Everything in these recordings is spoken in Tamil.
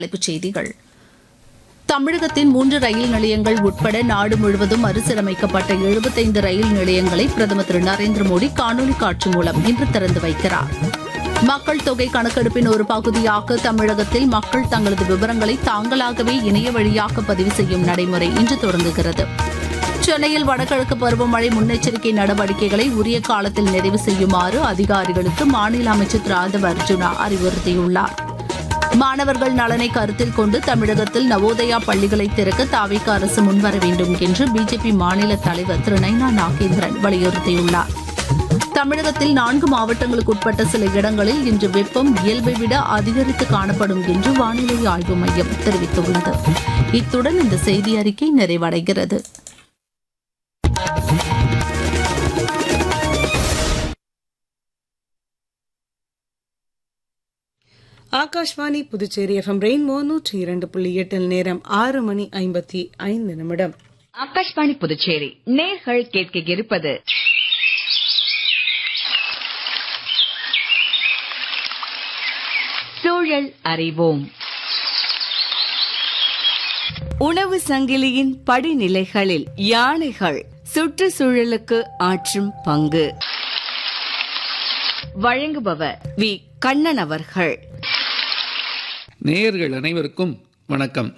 தலைப்புச் செய்திகள் தமிழகத்தின் மூன்று ரயில் நிலையங்கள் உட்பட நாடு முழுவதும் மறுசீரமைக்கப்பட்ட எழுபத்தைந்து ரயில் நிலையங்களை பிரதமர் திரு நரேந்திர மோடி காணொலி காட்சி மூலம் இன்று திறந்து வைக்கிறார் மக்கள் தொகை கணக்கெடுப்பின் ஒரு பகுதியாக தமிழகத்தில் மக்கள் தங்களது விவரங்களை தாங்களாகவே இணைய வழியாக பதிவு செய்யும் நடைமுறை இன்று தொடங்குகிறது சென்னையில் வடகிழக்கு பருவமழை முன்னெச்சரிக்கை நடவடிக்கைகளை உரிய காலத்தில் நிறைவு செய்யுமாறு அதிகாரிகளுக்கு மாநில அமைச்சர் திரு ஆதவ அர்ஜுனா அறிவுறுத்தியுள்ளார் மாணவர்கள் நலனை கருத்தில் கொண்டு தமிழகத்தில் நவோதயா பள்ளிகளை திறக்க தாவிக அரசு முன்வர வேண்டும் என்று பிஜேபி மாநில தலைவர் திரு நைனா நாகேந்திரன் வலியுறுத்தியுள்ளார் தமிழகத்தில் நான்கு மாவட்டங்களுக்கு உட்பட்ட சில இடங்களில் இன்று வெப்பம் இயல்பை விட அதிகரித்து காணப்படும் என்று வானிலை ஆய்வு மையம் தெரிவித்துள்ளது இத்துடன் இந்த செய்தி அறிக்கை நிறைவடைகிறது ஆகாஷ்வாணி புதுச்சேரி எஃப்எம் ரெயின்போ நூற்றி இரண்டு புள்ளி எட்டில் நேரம் ஆறு மணி ஐம்பத்தி ஐந்து நிமிடம் ஆகாஷ்வாணி புதுச்சேரி நேர்கள் கேட்க இருப்பது சூழல் அறிவோம் உணவு சங்கிலியின் படிநிலைகளில் யானைகள் சுற்றுச்சூழலுக்கு ஆற்றும் பங்கு வழங்குபவர் வி கண்ணன் அவர்கள் நேயர்கள் அனைவருக்கும் வணக்கம்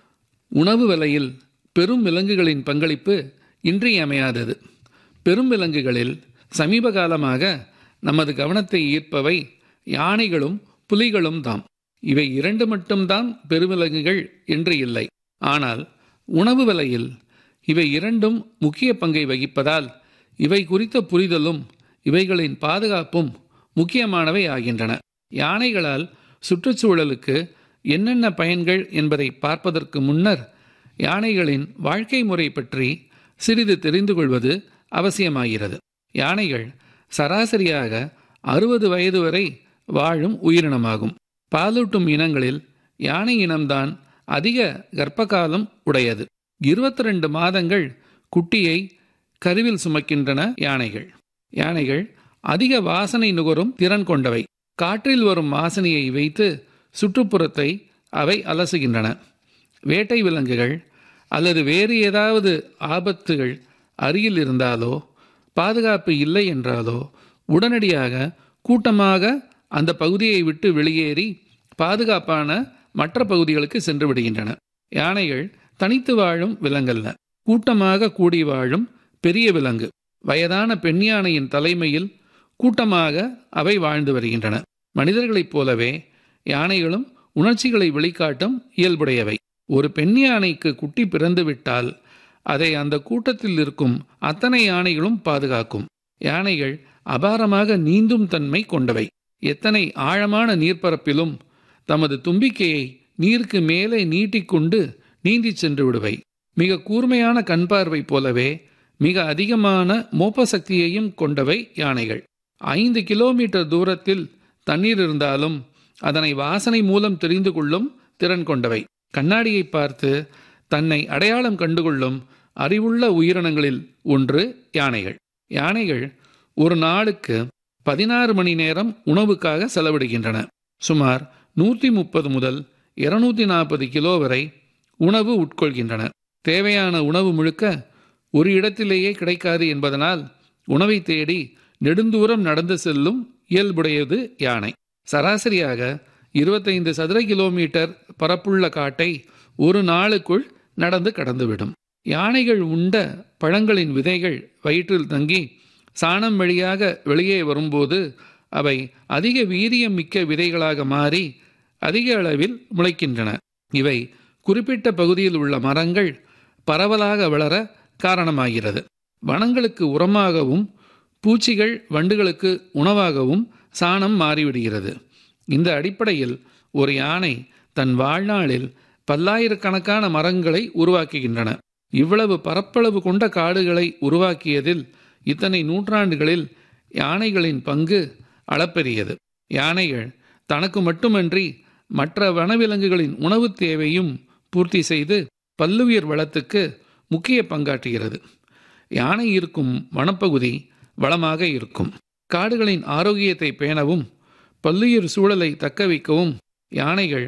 உணவு விலையில் பெரும் விலங்குகளின் பங்களிப்பு இன்றியமையாதது பெரும் விலங்குகளில் சமீப காலமாக நமது கவனத்தை ஈர்ப்பவை யானைகளும் புலிகளும் தாம் இவை இரண்டு மட்டும்தான் பெருவிலங்குகள் என்று இல்லை ஆனால் உணவு விலையில் இவை இரண்டும் முக்கிய பங்கை வகிப்பதால் இவை குறித்த புரிதலும் இவைகளின் பாதுகாப்பும் முக்கியமானவை ஆகின்றன யானைகளால் சுற்றுச்சூழலுக்கு என்னென்ன பயன்கள் என்பதை பார்ப்பதற்கு முன்னர் யானைகளின் வாழ்க்கை முறை பற்றி சிறிது தெரிந்து கொள்வது அவசியமாகிறது யானைகள் சராசரியாக அறுபது வயது வரை வாழும் உயிரினமாகும் பாலூட்டும் இனங்களில் யானை இனம்தான் அதிக கர்ப்பகாலம் உடையது இருபத்தி ரெண்டு மாதங்கள் குட்டியை கருவில் சுமக்கின்றன யானைகள் யானைகள் அதிக வாசனை நுகரும் திறன் கொண்டவை காற்றில் வரும் வாசனையை வைத்து சுற்றுப்புறத்தை அவை அலசுகின்றன வேட்டை விலங்குகள் அல்லது வேறு ஏதாவது ஆபத்துகள் அருகில் இருந்தாலோ பாதுகாப்பு இல்லை என்றாலோ உடனடியாக கூட்டமாக அந்த பகுதியை விட்டு வெளியேறி பாதுகாப்பான மற்ற பகுதிகளுக்கு சென்று விடுகின்றன யானைகள் தனித்து வாழும் விலங்கல்ல கூட்டமாக கூடி வாழும் பெரிய விலங்கு வயதான பெண் யானையின் தலைமையில் கூட்டமாக அவை வாழ்ந்து வருகின்றன மனிதர்களைப் போலவே யானைகளும் உணர்ச்சிகளை வெளிக்காட்டும் இயல்புடையவை ஒரு பெண் யானைக்கு குட்டி பிறந்துவிட்டால் அதை அந்த கூட்டத்தில் இருக்கும் அத்தனை யானைகளும் பாதுகாக்கும் யானைகள் அபாரமாக நீந்தும் தன்மை கொண்டவை எத்தனை ஆழமான நீர்ப்பரப்பிலும் தமது தும்பிக்கையை நீருக்கு மேலே நீட்டிக்கொண்டு நீந்திச் சென்று விடுவை மிக கூர்மையான கண் பார்வை போலவே மிக அதிகமான மோப்ப சக்தியையும் கொண்டவை யானைகள் ஐந்து கிலோமீட்டர் தூரத்தில் தண்ணீர் இருந்தாலும் அதனை வாசனை மூலம் தெரிந்து கொள்ளும் திறன் கொண்டவை கண்ணாடியை பார்த்து தன்னை அடையாளம் கண்டுகொள்ளும் அறிவுள்ள உயிரினங்களில் ஒன்று யானைகள் யானைகள் ஒரு நாளுக்கு பதினாறு மணி நேரம் உணவுக்காக செலவிடுகின்றன சுமார் நூற்றி முப்பது முதல் இருநூத்தி நாற்பது கிலோ வரை உணவு உட்கொள்கின்றன தேவையான உணவு முழுக்க ஒரு இடத்திலேயே கிடைக்காது என்பதனால் உணவை தேடி நெடுந்தூரம் நடந்து செல்லும் இயல்புடையது யானை சராசரியாக இருபத்தைந்து சதுர கிலோமீட்டர் பரப்புள்ள காட்டை ஒரு நாளுக்குள் நடந்து கடந்துவிடும் யானைகள் உண்ட பழங்களின் விதைகள் வயிற்றில் தங்கி சாணம் வழியாக வெளியே வரும்போது அவை அதிக வீரியம் மிக்க விதைகளாக மாறி அதிக அளவில் முளைக்கின்றன இவை குறிப்பிட்ட பகுதியில் உள்ள மரங்கள் பரவலாக வளர காரணமாகிறது வனங்களுக்கு உரமாகவும் பூச்சிகள் வண்டுகளுக்கு உணவாகவும் சாணம் மாறிவிடுகிறது இந்த அடிப்படையில் ஒரு யானை தன் வாழ்நாளில் பல்லாயிரக்கணக்கான மரங்களை உருவாக்குகின்றன இவ்வளவு பரப்பளவு கொண்ட காடுகளை உருவாக்கியதில் இத்தனை நூற்றாண்டுகளில் யானைகளின் பங்கு அளப்பெரியது யானைகள் தனக்கு மட்டுமன்றி மற்ற வனவிலங்குகளின் உணவு தேவையும் பூர்த்தி செய்து பல்லுயிர் வளத்துக்கு முக்கிய பங்காற்றுகிறது யானை இருக்கும் வனப்பகுதி வளமாக இருக்கும் காடுகளின் ஆரோக்கியத்தை பேணவும் பல்லுயிர் சூழலை தக்க வைக்கவும் யானைகள்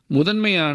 முதன்மையான